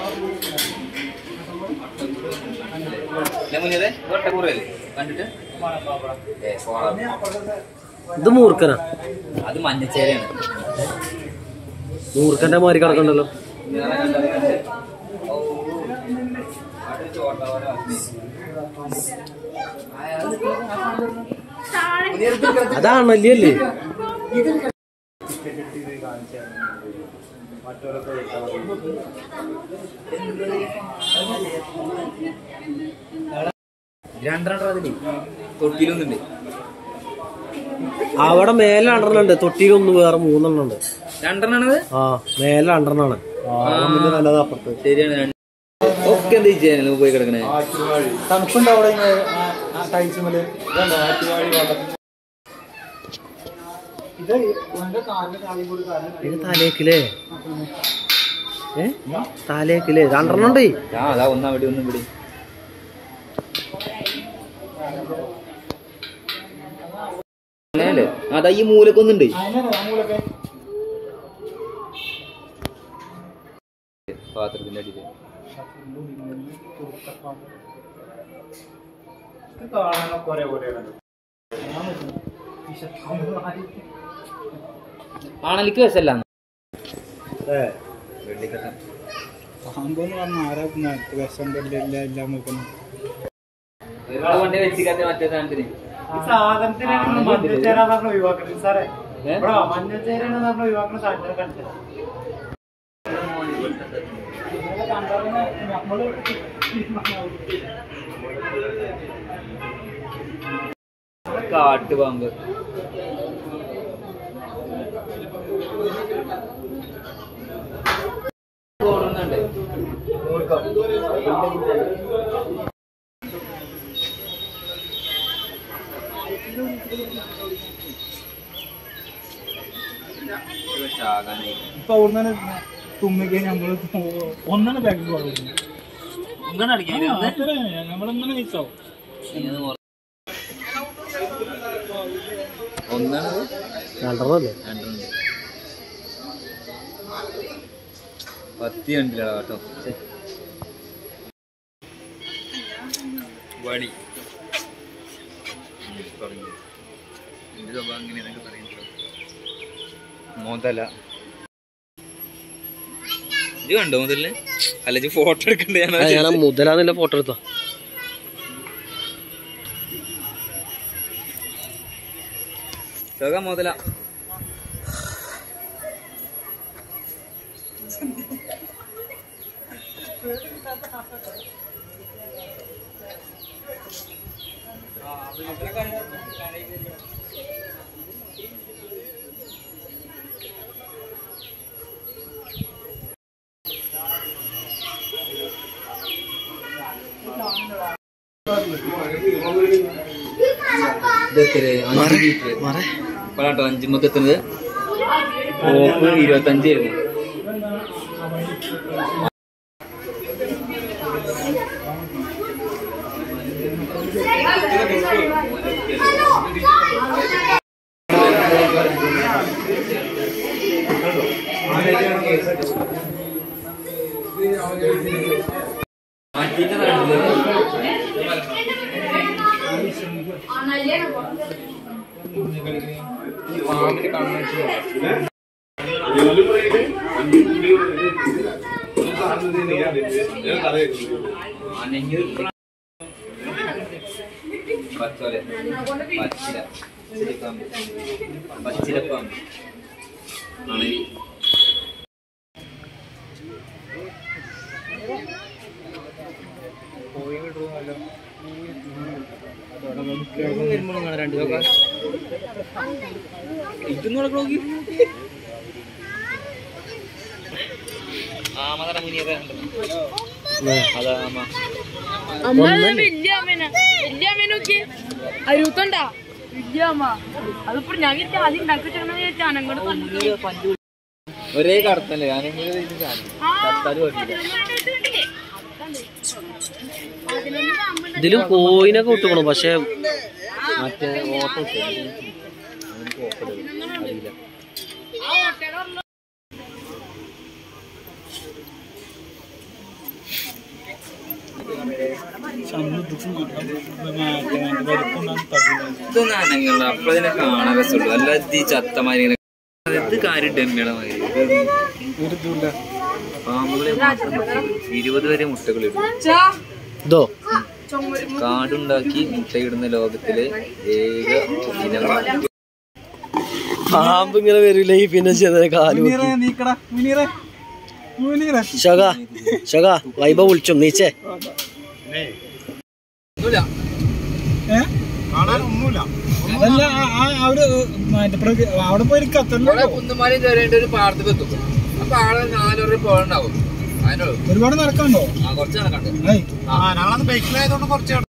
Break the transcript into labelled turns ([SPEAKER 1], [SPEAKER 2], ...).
[SPEAKER 1] മുന്നേ ഒട്ടക്കൂറല്ലേ കണ്ടിട്ട് ഏ, സോള.
[SPEAKER 2] ഇത് മൂർഖനാ
[SPEAKER 1] അത് മഞ്ഞച്ചേരയാണ്
[SPEAKER 2] മൂർഖന്റെ മാതിരി കിടക്കണ്ടല്ലോ
[SPEAKER 1] നിറം കണ്ടത് കണ്ട്. ഔ. അത് ചോട്ടവരെ വന്നേ.
[SPEAKER 2] അതാണല്ലേ അല്ലേ
[SPEAKER 1] രണ്ടെണ്ണം അതില് തൊട്ടിയിലൊന്നുണ്ട്
[SPEAKER 2] അവിടെ മേലെ രണ്ടെണ്ണം ഉണ്ട് തൊട്ടിയിലൊന്ന് വേറെ മൂന്നെണ്ണം ഉണ്ട്
[SPEAKER 1] രണ്ടെണ്ണാണത്
[SPEAKER 2] ആ മേലെ രണ്ടെണ്ണാണ് നല്ലത് അപ്പുറത്ത്
[SPEAKER 1] ശരിയാണ് രണ്ട്. ഒക്കെ എന്താ ചെയ്യാനല്ലോ പോയി കിടക്കണേ
[SPEAKER 3] തണുപ്പുണ്ട് അവിടെ ടൈൽസ് മേല് ആറ്റുവാഴി വെള്ളം ഇത് ഇവന്റെ കാലിന് കാലും കൂടി കാരണം
[SPEAKER 2] ഇത് തലേക്കില്ലേ ഏ തലേക്കില്ലേ രണ്ടെണ്ണം ഉണ്ട്
[SPEAKER 1] ആ അതാ ഒന്നാ വിടി ഒന്നും വിടി അങ്ങനെയല്ലേ അതാ ഈ മൂലക്കൊന്നുണ്ട്
[SPEAKER 3] അതിനെ നമ്മളൊക്കെ
[SPEAKER 1] പാത്രത്തിന്റെ അടിയിൽ
[SPEAKER 3] കാണാനൊക്കെ ഒരേ പോലെയാണ്
[SPEAKER 1] ആണലിക്ക് വശല്ല വെള്ളിക്കട്ട
[SPEAKER 3] പാമ്പെന്ന് പറഞ്ഞാൽ ആരാ നേരത്തെ വിഷം എല്ലാം എല്ലാം നോക്കുന്നു
[SPEAKER 1] വണ്ടി വെച്ചിക്കാത്ത മറ്റേ സാധനത്തിന്
[SPEAKER 3] ഈ സാധനത്തിനാണ് മഞ്ഞച്ചേരാന്ന് പറഞ്ഞ ഒഴിവാക്കുന്നത് സാറേ
[SPEAKER 1] ഏ?
[SPEAKER 3] ഇവിടെ മഞ്ഞച്ചേരാന്ന് പറഞ്ഞ ഒഴിവാക്കുന്ന സാധനത്തിനെ കാണിച്ചത് നമ്മള്
[SPEAKER 1] കാട്ടുപാമ്പ് തോന്നുന്നുണ്ട് ചാകാനായി
[SPEAKER 3] ഇപ്പൊ അവിടുന്ന് തുമ്മിക്കാൻ നമ്മള് ഒന്നാണ് ബാക്കിൽ പോകുന്നത്
[SPEAKER 1] ഇങ്ങനെ അടിക്കാൻ
[SPEAKER 3] നമ്മളൊന്നും മിസ്സാവും
[SPEAKER 1] ഒന്നാണത്
[SPEAKER 2] രണ്ടെണ്ണം അല്ലേ
[SPEAKER 1] രണ്ടെണ്ണം പത്തി കണ്ടില്ല കേട്ടോ ഛെ. വടി ഉം, തുടങ്ങി. ഇതിന്റെ സ്വഭാവം എങ്ങനെയാന്നൊക്കെ പറയുന്നത് മോന്തല്ല ഇത് കണ്ടോ മുതലിന് അല്ല ഇത് ഫോട്ടോ എടുക്കണ്ടേ
[SPEAKER 2] ആ, ഞാൻ ആ മുതലാന്നില്ല ഫോട്ടോ എടുത്തോ
[SPEAKER 1] സുഖം മുതല ഇതെത്ര അഞ്ച് മീറ്റർ ഇപ്പോഴാട്ടോ അഞ്ചുമ്പക്ക് എത്തുന്നത് ഓപ്പ് ഇരുപത്തഞ്ചായിരുന്നു മാറ്റിയിട്ട് പാമ്പിന് കണ്ണു പച്ചോലെ പച്ചില പച്ചിലപ്പാമ്പ് പച്ചിലപ്പാമ്പ് അണലി വരുമ്പോഴും കാണാം രണ്ടു നോക്കാം ഇതൊന്നും കൂടെ നോക്കി ആമതറ മുനിയൊക്കെ അതാ ആമ
[SPEAKER 4] അമ്മ വലിയ അമ്മേന വലിയ അമ്മേനൊക്കെ അരുത്തണ്ട വലിയ അമ്മ അതിപ്പോ ഞാൻ വിചാരിച്ചു ആദ്യം ഉണ്ടാക്കി വെച്ചാൽ അനങ്ങോട് പറഞ്ഞു
[SPEAKER 1] ഒരേ കടത്തല്ലേ ഞാനെങ്കിലും ഇത് കാണും കത്താലും പറ്റില്ല
[SPEAKER 2] ഇതിലും കോയിനൊക്കെ വിട്ടുപോണു പക്ഷെ
[SPEAKER 1] മറ്റേ ഓട്ടോ അവനക്ക് ഓപ്പണില്ല അറിയില്ല ഇതൊന്നും അനങ്ങുള്ള അപ്പഴതിനെ കാണാൻ രസമുള്ളൂ അല്ല ഇത് ഈ ചത്തമാരി ഇങ്ങനെ ഇത് കാര്യം ഡെമ്മിയുടെ മാതിരി ഇതൊന്നും പാമ്പുകളെ മാത്രം പറ്റുള്ളൂ. ഇരുപത് വരെ മുട്ടകളിടും
[SPEAKER 2] ഇതോ
[SPEAKER 1] കാടുണ്ടാക്കി മുട്ടയിടുന്ന ലോകത്തിലെ ഏക ഇനമാണ്
[SPEAKER 2] പാമ്പ് ഇങ്ങനെ വരില്ല ഈ പിന്നെ ചെറിയ കാലു
[SPEAKER 3] നീക്കടാ മുനീറെ മുനീറെ
[SPEAKER 2] ശക ശക വൈബ വിളിച്ചു നീച്ചേ
[SPEAKER 3] ഏ കാണാനൊന്നുമില്ല അതല്ല ആ- ആ അവര് മറ്റേ പ്രകൃ- അവിടെ പോയി കത്തല്ലോ
[SPEAKER 1] കുന്നുമാരും കയറേണ്ട ഒരു പാടത്തേക്ക് എത്തും അപ്പൊ ആളെ നാലൂറ് പോകണ്ടാവും അതിനോട്
[SPEAKER 3] ഒരുപാട് നടക്കാണ്ടോ
[SPEAKER 1] ആ കുറച്ച് നടക്കണ്ട്
[SPEAKER 3] ഏയ്. ആ ഞങ്ങളന്ന് ബൈക്കിലായതുകൊണ്ട് കുറച്ച്